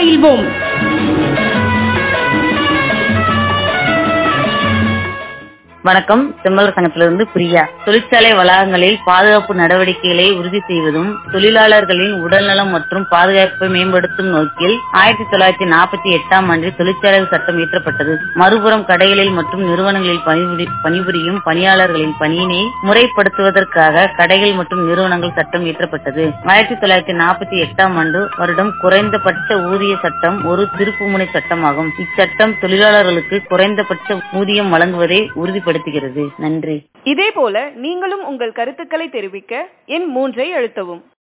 பயில்வோம் வணக்கம் செம்மலர் சங்கத்திலிருந்து பிரியா தொழிற்சாலை வளாகங்களில் பாதுகாப்பு நடவடிக்கைகளை உறுதி செய்வதும் தொழிலாளர்களின் உடல்நலம் மற்றும் பாதுகாப்பை மேம்படுத்தும் நோக்கில் ஆயிரத்தி தொள்ளாயிரத்தி நாற்பத்தி எட்டாம் ஆண்டில் தொழிற்சாலை சட்டம் இயற்றப்பட்டது மறுபுறம் கடைகளில் மற்றும் நிறுவனங்களில் பணிபுரி- பணிபுரியும் பணியாளர்களின் பணியினை முறைப்படுத்துவதற்காக கடைகள் மற்றும் நிறுவனங்கள் சட்டம் இயற்றப்பட்டது ஆயிரத்தி தொள்ளாயிரத்தி நாற்பத்தி எட்டாம் ஆண்டு வருடம் குறைந்தபட்ச ஊதிய சட்டம் ஒரு திருப்புமுனை சட்டமாகும் இச்சட்டம் தொழிலாளர்களுக்கு குறைந்தபட்ச ஊதியம் வழங்குவதை உறுதிப்படுத்துகிறது நன்றி இதேபோல நீங்களும் உங்கள் கருத்துக்களை தெரிவிக்க எண் மூன்றை அழுத்தவும்